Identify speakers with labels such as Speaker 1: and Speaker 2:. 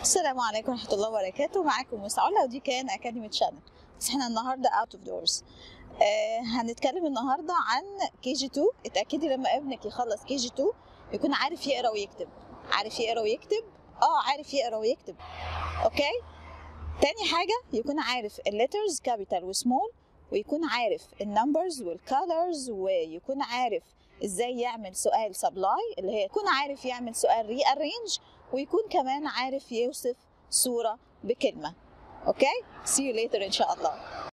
Speaker 1: السلام عليكم ورحمة الله وبركاته معاكم مسعولة ودي كان أكاديمي تشانل بس احنا النهاردة اوت اوف دورز هنتكلم النهاردة عن كي جي 2 اتأكدي لما ابنك يخلص كي جي 2 يكون عارف يقرا ويكتب عارف يقرا ويكتب اه عارف يقرا ويكتب اوكي تاني حاجة يكون عارف الليترز كابيتال وسمول ويكون عارف النمبرز والكالرز ويكون عارف ازاي يعمل سؤال سبلاي اللي هي يكون عارف يعمل سؤال ري ارينج ويكون كمان عارف يوصف صورة بكلمة اوكي see you later ان شاء الله